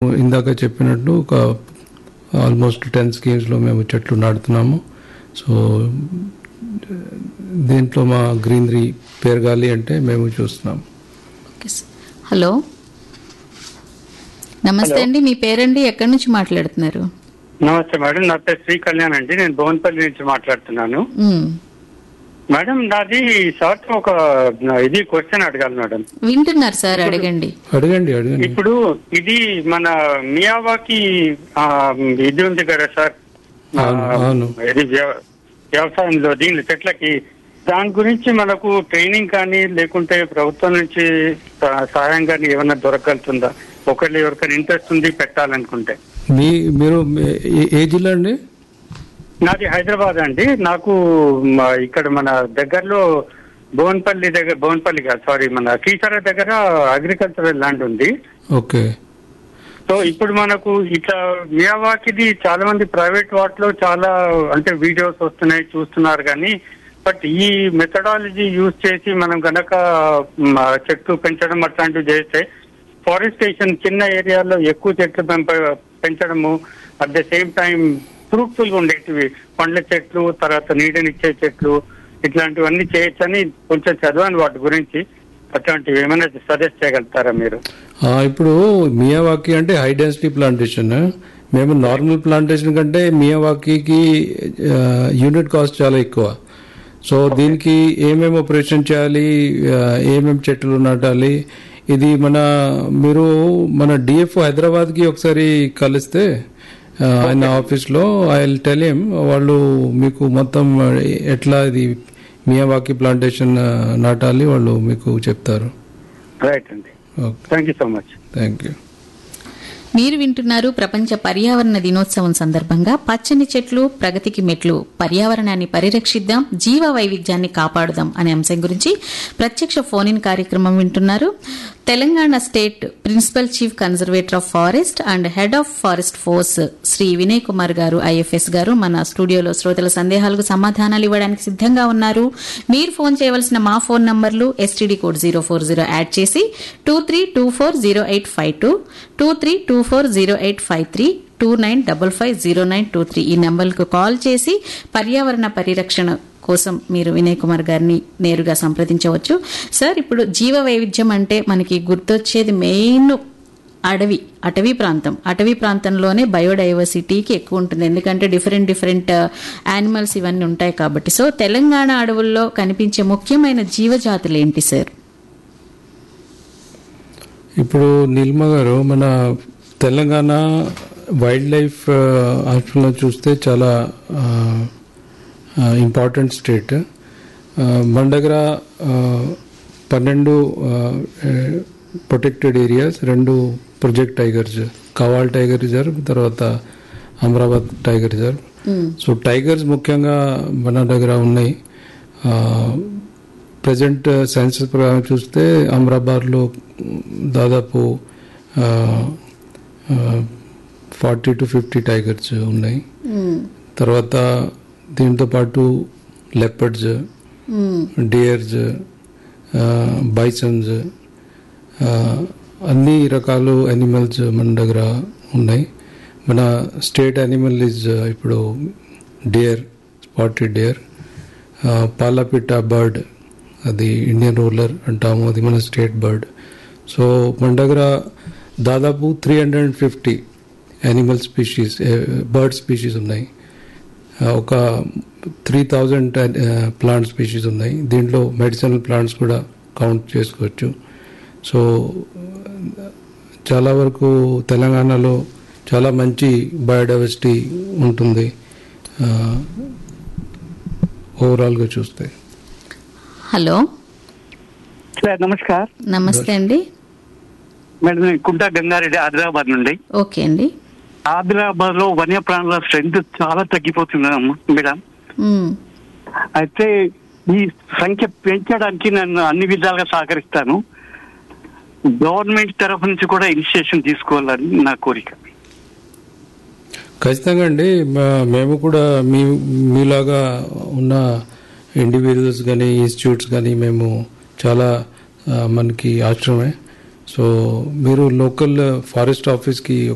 ఇందాక చెప్పినట్టు ఒక ఆల్మోస్ట్ టెన్ స్కీమ్స్లో మేము చెట్లు నాటుతున్నాము సో దీంట్లో మా గ్రీనరీ పెరగాలి అంటే మేము చూస్తున్నాం ఓకే సార్. హలో నమస్తే అండి మీ పేరండి ఎక్కడి నుంచి మాట్లాడుతున్నారు నమస్తే మేడం నా పేరు శ్రీ కళ్యాణ్ అండి నేను భువన్పల్లి నుంచి మాట్లాడుతున్నాను మ్మ్. మేడం నాది షార్ట్ ఒక ఇది క్వశ్చన్ అడగాలి మేడం వింటున్నారు సార్ అడగండి అడగండి అడగండి ఇప్పుడు ఇది మన మియావాకి ఆ, ఇది ఉంది కదా సార్ ఆ, అవును, అవును. ఇది వ్యవ- వ్యవసాయంలో దీని చెట్లకి దాని గురించి మనకు ట్రైనింగ్ కానీ లేకుంటే ప్రభుత్వం నుంచి సహ- సహాయం కానీ ఏమైనా దొరకగలుగుతుందా ఒకళ్ళు ఎవరికైనా ఇంట్రెస్ట్ ఉంది పెట్టాలనుకుంటే మీ మీరు ఏ- ఏ జిల్లా అండి నాది హైదరాబాద్ అండి నాకు మ- ఇక్కడ మన దగ్గరలో భువన్పల్లి దగ్గర భువన్పల్లి కాదు సారీ మన కీసర దగ్గర అగ్రికల్చరల్ ల్యాండ్ ఉంది ఓకే సో ఇప్పుడు మనకు ఇట్లా మియావాకిది చాలా మంది ప్రైవేట్ వాటిలో చాలా అంటే వీడియోస్ వస్తున్నాయి చూస్తున్నారు కానీ బట్ ఈ మెథడాలజీ యూజ్ చేసి మనం గనక మ, చెట్లు పెంచడం అట్లాంటివి చేస్తే ఫారెస్టేషన్ చిన్న ఏరియాలో ఎక్కువ చెట్లు పెంప పెంచడము at the same time fruitful గా ఉండేటివి పండ్ల చెట్లు తర్వాత నీడనిచ్చే చెట్లు ఇట్లాంటివన్నీ చేయొచ్చని కొంచెం చదివాను వాటి గురించి అట్లాంటివి ఏమైనా సజెస్ట్ చేయగలుగుతారా మీరు ఆ, ఇప్పుడు మియావాకి అంటే హై డెన్సిటీ ప్లాంటేషన్ మేము నార్మల్ ప్లాంటేషన్ కంటే మియావాకీకి యూనిట్ కాస్ట్ చాలా ఎక్కువ సో దీనికి ఏమేమి ఆపరేషన్ చేయాలి ఆ, ఏమేమి చెట్లు నాటాలి ఇది మన మీరు మన డిఎఫ్ హైదరాబాద్కి ఒకసారి కలిస్తే ఆ, ఆయన ఆఫీస్లో ఐ టెల్ హిమ్ వాళ్ళు మీకు మొత్తం ఎట్లా ఇది మియావాకి ప్లాంటేషన్ ఆ, నాటాలి వాళ్ళు మీకు చెప్తారు రైట్ అండి okay thank you so much thank you మీరు వింటున్నారు ప్రపంచ పర్యావరణ దినోత్సవం సందర్భంగా పచ్చని చెట్లు ప్రగతికి మెట్లు పర్యావరణాన్ని పరిరక్షిద్దాం జీవ వైవిధ్యాన్ని కాపాడుదాం అనే అంశం గురించి ప్రత్యక్ష ఫోన్ ఇన్ కార్యక్రమం వింటున్నారు Telangana state principal chief conservator of forest and head of forest force Shri Vinay Kumar గారు ఐఎఫ్ఎస్ గారు మన స్టూడియోలో శ్రోతల సందేహాలకు సమాధానాలు ఇవ్వడానికి సిద్ధంగా ఉన్నారు మీరు ఫోన్ చేయవలసిన మా ఫోన్ నంబర్లు STD code zero four zero add చేసి two three two four zero eight five two two three two four zero eight five three two nine double five zero nine two three ఈ నంబర్లకు call చేసి పర్యావరణ పరిరక్షణ కోసం మీరు వినయ్ కుమార్ గారిని నేరుగా సంప్రదించవచ్చు సార్ ఇప్పుడు జీవ వైవిధ్యం అంటే మనకి గుర్తొచ్చేది మెయిన్ అడవి అటవీ ప్రాంతం అటవీ ప్రాంతంలోనే బయోడైవర్సిటీకి ఎక్కువ ఉంటుంది ఎందుకంటే డిఫరెంట్ డిఫరెంట్ యానిమల్స్ ఇవన్నీ ఉంటాయి కాబట్టి సో తెలంగాణ అడవుల్లో కనిపించే ముఖ్యమైన జీవజాతులు ఏంటి సార్ ఇప్పుడు నీలిమ గారు మన తెలంగాణ వైల్డ్ లైఫ్ హాస్పిటల్లో చూస్తే చాలా ఇంపార్టెంట్ స్టేట్ మన దగ్గర ఆ, పన్నెండు ప్రొటెక్టెడ్ ఏరియాస్ రెండు project tigers Kawal tiger reserve తర్వాత Amrabad tiger reserve so tigers ముఖ్యంగా మన దగ్గర ఉన్నాయి ప్రజెంట్ సెన్సస్ ప్రకారం చూస్తే అమరాబాద్లో దాదాపు ఫార్టీ టు ఫిఫ్టీ టైగర్స్ ఉన్నాయి తర్వాత దీంతో పాటు లెపర్డ్స్ డియర్స్ బైసన్స్ అన్ని రకాలు యానిమల్స్ మన దగ్గర ఉన్నాయి మన స్టేట్ యానిమల్ ఇస్ ఇప్పుడు డియర్ స్పాటెడ్ డియర్ పాలపిట్ట బర్డ్ అది ఇండియన్ రూలర్ అంటాము అది మన స్టేట్ బర్డ్ సో మన దగ్గర దాదాపు three hundred and fifty animal species bird species ఉన్నాయి ఆ, ఒక త్రీ థౌజండ్ ప్లాంట్ స్పీషీస్ ఉన్నాయి దీంట్లో మెడిసినల్ ప్లాంట్స్ కూడా కౌంట్ చేసుకోవచ్చు సో చాలా వరకు తెలంగాణలో చాలా మంచి బయోడైవర్సిటీ ఉంటుంది ఓవరాల్గా చూస్తే హలో సార్ నమస్కార్ నమస్తే అండి మేడం నేను కుంటా గంగారెడ్డి ఆదిలాబాద్ నుండి ఓకే అండి ఆదిలాబాద్ లో వన్యప్రాణుల స్ట్రెంత్ చాలా తగ్గిపోతుంది అమ్మ మేడం మ్మ్. అయితే ఈ సంఖ్య పెంచడానికి నేను అన్ని విధాలుగా సహకరిస్తాను గవర్నమెంట్ తరఫు నుంచి కూడా ఇనిషియేషన్ తీసుకోవాలని నా కోరిక ఖచ్చితంగా అండి మా- మేము కూడా మీ మీలాగా ఉన్న ఇండివిజువల్స్ కానీ ఇన్స్టిట్యూట్స్ కానీ మేము చాలా ఆ, మనకి ఆశ్రమే సో మీరు లోకల్ ఫారెస్ట్ ఆఫీస్కి